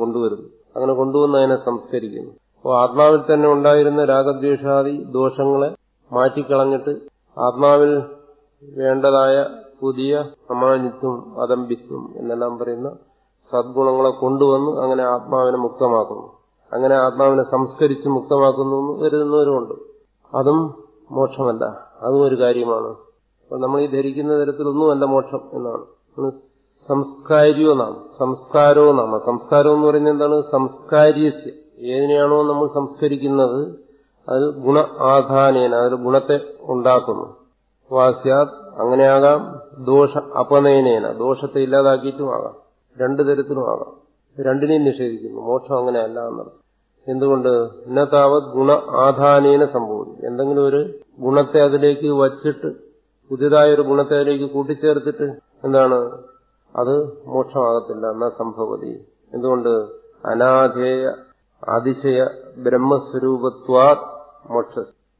കൊണ്ടുവരുന്നു അങ്ങനെ കൊണ്ടുവന്ന് അതിനെ സംസ്കരിക്കുന്നു അപ്പോൾ ആത്മാവിൽ തന്നെ ഉണ്ടായിരുന്ന രാഗദ്വേഷാദി ദോഷങ്ങളെ മാറ്റിക്കളഞ്ഞിട്ട് ആത്മാവിൽ വേണ്ടതായ പുതിയ അമാനിത്വം അതമ്പിത്വം എന്നെല്ലാം പറയുന്ന സദ്ഗുണങ്ങളെ കൊണ്ടുവന്ന് അങ്ങനെ ആത്മാവിനെ മുക്തമാക്കുന്നു അങ്ങനെ ആത്മാവിനെ സംസ്കരിച്ച് മുക്തമാക്കുന്നു എന്ന് കരുതുന്നവരുമുണ്ട് അതും മോക്ഷമല്ല അതും ഒരു കാര്യമാണ് അപ്പോൾ നമ്മൾ ഈ ധരിക്കുന്ന തരത്തിലൊന്നുമല്ല മോക്ഷം എന്നാണ് സംസ്കാരിയോ നാം സംസ്കാരോ നാമ സംസ്കാരം എന്ന് പറയുന്നത് എന്താണ് സംസ്കാര്യസ്യ ഏതിനെയാണോ നമ്മൾ സംസ്കരിക്കുന്നത് അതിൽ ഗുണ ആധാനേന അതിൽ ഗുണത്തെ ഉണ്ടാക്കുന്നു വാസ്യാത് അങ്ങനെയാകാം ദോഷ അപനയനേന ദോഷത്തെ ഇല്ലാതാക്കിയിട്ടുമാകാം രണ്ടു തരത്തിലുമാകാം രണ്ടിനെയും നിഷേധിക്കുന്നു മോക്ഷം അങ്ങനെയല്ല എന്നർത്ഥം എന്തുകൊണ്ട് ഇന്നത്താവത് ഗുണ ആധാനേന സംഭവിക്കും എന്തെങ്കിലും ഒരു ഗുണത്തെ അതിലേക്ക് വച്ചിട്ട് പുതിയതായ ഒരു ഗുണത്തെ അതിലേക്ക് കൂട്ടിച്ചേർത്തിട്ട് എന്താണ് അത് മോക്ഷമാകത്തില്ല എന്ന സംഭവതി എന്തുകൊണ്ട് അനാധേയ അതിശയ ബ്രഹ്മസ്വരൂപത്വാ മോക്ഷ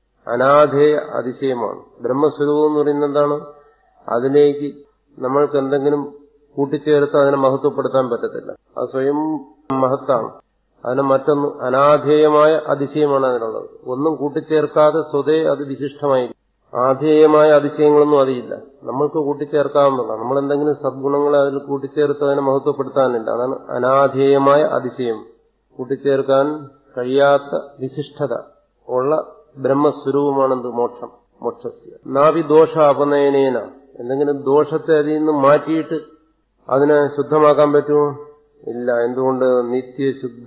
അനാധേയ അതിശയമാണ് ബ്രഹ്മസ്വരൂപം എന്ന് പറയുന്നത് എന്താണ് അതിലേക്ക് നമ്മൾക്ക് എന്തെങ്കിലും കൂട്ടിച്ചേർത്ത് അതിനെ മഹത്വപ്പെടുത്താൻ പറ്റത്തില്ല അത് സ്വയം മഹത്താണ് അതിന് മറ്റൊന്ന് അനാധേയമായ അതിശയമാണ് അതിനുള്ളത് ഒന്നും കൂട്ടിച്ചേർക്കാതെ സ്വതേ അത് വിശിഷ്ടമായിരിക്കും ആധേയമായ അതിശയങ്ങളൊന്നും അതില്ല നമ്മൾക്ക് കൂട്ടിച്ചേർക്കാവുന്നതാണ് നമ്മൾ എന്തെങ്കിലും സദ്ഗുണങ്ങളെ അതിൽ കൂട്ടിച്ചേർത്ത് അതിനെ മഹത്വപ്പെടുത്താനില്ല അതാണ് അനാധേയമായ അതിശയം കൂട്ടിച്ചേർക്കാൻ കഴിയാത്ത വിശിഷ്ടത ഉള്ള ബ്രഹ്മസ്വരൂപമാണെന്ത് മോക്ഷം മോക്ഷസ്യ നാവി ദോഷ അപനയനേന എന്തെങ്കിലും ദോഷത്തെ അതിൽ നിന്ന് മാറ്റിയിട്ട് അതിനെ ശുദ്ധമാക്കാൻ പറ്റുമോ ഇല്ല എന്തുകൊണ്ട് നിത്യശുദ്ധ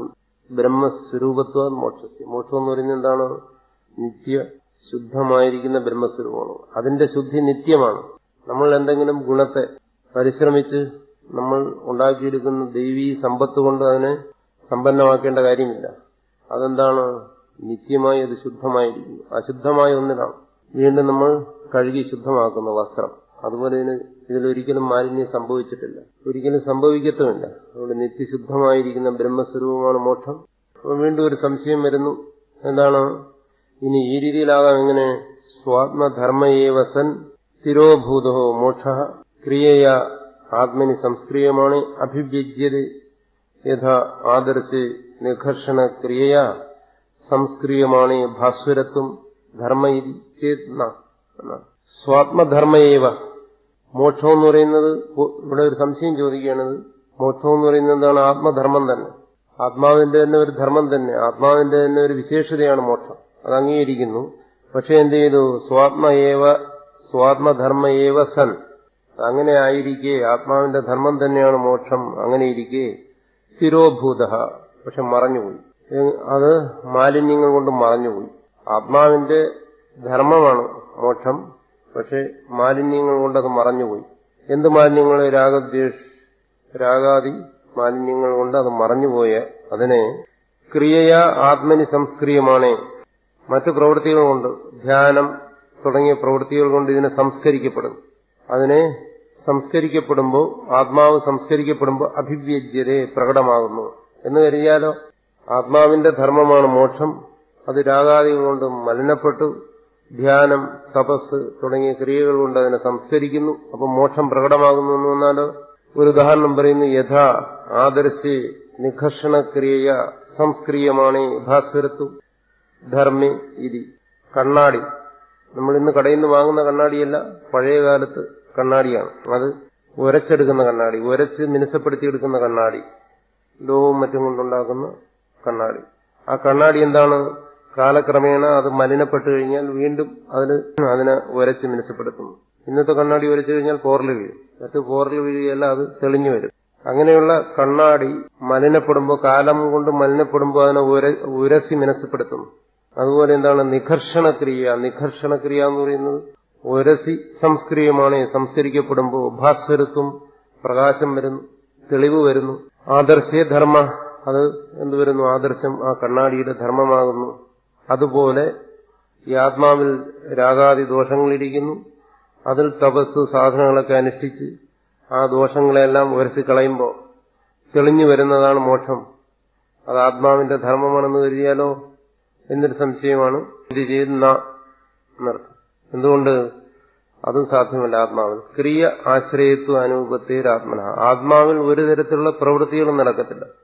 ബ്രഹ്മസ്വരൂപത്വ മോക്ഷസ്യ മോക്ഷം എന്ന് പറയുന്നത് എന്താണ് നിത്യ ശുദ്ധമായിരിക്കുന്ന ബ്രഹ്മസ്വരൂപമാണ് അതിന്റെ ശുദ്ധി നിത്യമാണ് നമ്മൾ എന്തെങ്കിലും ഗുണത്തെ പരിശ്രമിച്ച് നമ്മൾ ഉണ്ടാക്കിയെടുക്കുന്ന ദൈവീ സമ്പത്ത് കൊണ്ട് അതിനെ സമ്പന്നമാക്കേണ്ട കാര്യമില്ല അതെന്താണ് നിത്യമായി അത് ശുദ്ധമായിരിക്കുന്നു അശുദ്ധമായ ഒന്നിനാണ് വീണ്ടും നമ്മൾ കഴുകി ശുദ്ധമാക്കുന്ന വസ്ത്രം അതുപോലെ ഇതിന് ഇതിലൊരിക്കലും മാലിന്യം സംഭവിച്ചിട്ടില്ല ഒരിക്കലും സംഭവിക്കത്തുമില്ല അതുകൊണ്ട് നിത്യശുദ്ധമായിരിക്കുന്ന ബ്രഹ്മസ്വരൂപമാണ് മോക്ഷം അപ്പോൾ വീണ്ടും ഒരു സംശയം വരുന്നു എന്താണ് ഇനി ഈ രീതിയിലാകാം എങ്ങനെ സ്വാത്മധർമ്മയേവ സൻ സ്ഥിരോഭൂതോ മോക്ഷ ക്രിയയ ആത്മനി സംസ്ക്രിയമാണ് അഭിവ്യജ്യത യഥാ ആദർശ് നിഘർഷണ ക്രിയയ സംസ്ക്രിയമാണ് ഭാസ്വരത്വം ധർമ്മ സ്വാത്മധർമ്മയേവ മോക്ഷം എന്ന് പറയുന്നത് ഇവിടെ ഒരു സംശയം ചോദിക്കുകയാണത് മോക്ഷം എന്ന് പറയുന്നത് എന്താണ് ആത്മധർമ്മം തന്നെ ആത്മാവിന്റെ തന്നെ ഒരു ധർമ്മം തന്നെ ആത്മാവിന്റെ തന്നെ ഒരു വിശേഷതയാണ് മോക്ഷം അത് അംഗീകരിക്കുന്നു പക്ഷെ എന്ത് ചെയ്തു സ്വാത്മയേവ സ്വാത്മധർമ്മയേവ സൻ അങ്ങനെ ആയിരിക്കെ ആത്മാവിന്റെ ധർമ്മം തന്നെയാണ് മോക്ഷം അങ്ങനെ ഇരിക്കെ സ്ഥിരോഭൂത പക്ഷെ മറഞ്ഞുപോയി അത് മാലിന്യങ്ങൾ കൊണ്ട് മറഞ്ഞുപോയി ആത്മാവിന്റെ ധർമ്മമാണ് മോക്ഷം പക്ഷെ മാലിന്യങ്ങൾ കൊണ്ടത് മറഞ്ഞുപോയി എന്ത് മാലിന്യങ്ങൾ രാഗദ്വേഷ രാഗാദി മാലിന്യങ്ങൾ കൊണ്ട് അത് മറഞ്ഞുപോയ അതിനെ ക്രിയയ ആത്മനി സംസ്ക്രിയമാണ് മറ്റു പ്രവൃത്തികൾ കൊണ്ട് ധ്യാനം തുടങ്ങിയ പ്രവൃത്തികൾ കൊണ്ട് ഇതിനെ സംസ്കരിക്കപ്പെടും അതിനെ സംസ്കരിക്കപ്പെടുമ്പോൾ ആത്മാവ് സംസ്കരിക്കപ്പെടുമ്പോൾ അഭിവ്യജ്യതയെ പ്രകടമാകുന്നു എന്ന് കരുതിയാലോ ആത്മാവിന്റെ ധർമ്മമാണ് മോക്ഷം അത് രാഗാദികൾ കൊണ്ട് മലിനപ്പെട്ടു ധ്യാനം തപസ് തുടങ്ങിയ ക്രിയകൾ കൊണ്ട് അതിനെ സംസ്കരിക്കുന്നു അപ്പം മോക്ഷം പ്രകടമാകുന്നു എന്ന് വന്നാലോ ഒരു ഉദാഹരണം പറയുന്നു യഥാ ആദർശി നിഘർഷണ ക്രിയ സംസ്ക്രിയമാണ് ഭാസ്വരത്വം ധർമ്മി ഇതി കണ്ണാടി നമ്മൾ ഇന്ന് കടയിൽ നിന്ന് വാങ്ങുന്ന കണ്ണാടിയല്ല പഴയ കാലത്ത് കണ്ണാടിയാണ് അത് ഉരച്ചെടുക്കുന്ന കണ്ണാടി ഉരച്ച് മിനുസപ്പെടുത്തിയെടുക്കുന്ന കണ്ണാടി ലോഹവും മറ്റും കൊണ്ടുണ്ടാക്കുന്ന കണ്ണാടി ആ കണ്ണാടി എന്താണ് കാലക്രമേണ അത് മലിനപ്പെട്ടു കഴിഞ്ഞാൽ വീണ്ടും അതിന് അതിനെ ഉരച്ച് മിനുസപ്പെടുത്തുന്നു ഇന്നത്തെ കണ്ണാടി ഉരച്ചു കഴിഞ്ഞാൽ പോറൽ വീഴും മറ്റ് പോറൽ വീഴുകയല്ല അത് തെളിഞ്ഞു വരും അങ്ങനെയുള്ള കണ്ണാടി മലിനപ്പെടുമ്പോൾ കാലം കൊണ്ട് മലിനപ്പെടുമ്പോൾ അതിനെ ഉരസി മിനസപ്പെടുത്തുന്നു അതുപോലെ എന്താണ് നിഘർഷണക്രിയ നിഘർഷണക്രിയ എന്ന് പറയുന്നത് ഉരസി സംസ്ക്രിയമാണ് സംസ്കരിക്കപ്പെടുമ്പോൾ ഭാസ്വരത്വം പ്രകാശം വരുന്നു തെളിവ് വരുന്നു ആദർശേ ധർമ്മ അത് എന്ത് വരുന്നു ആദർശം ആ കണ്ണാടിയുടെ ധർമ്മമാകുന്നു അതുപോലെ ഈ ആത്മാവിൽ രാഗാദി ദോഷങ്ങളിരിക്കുന്നു അതിൽ തപസ് സാധനങ്ങളൊക്കെ അനുഷ്ഠിച്ച് ആ ദോഷങ്ങളെല്ലാം ഉരಸಿ കളയുമ്പോൾ തെളിഞ്ഞു വരുന്നതാണ് മോക്ഷം അത് ആത്മാവിന്റെ ധർമ്മമാണെന്ന് കരുതിയാലോ എന്നൊരു സംശയമാണ് ഇത് ചെയ്യുന്ന എന്നർത്ഥം എന്തുകൊണ്ട് അതും സാധ്യമല്ല ആത്മാവിൽ ക്രിയ ആശ്രയത്വ അനുപത്തേരാത്മന ആത്മാവിൽ ഒരു തരത്തിലുള്ള പ്രവൃത്തികളും നടക്കത്തില്ല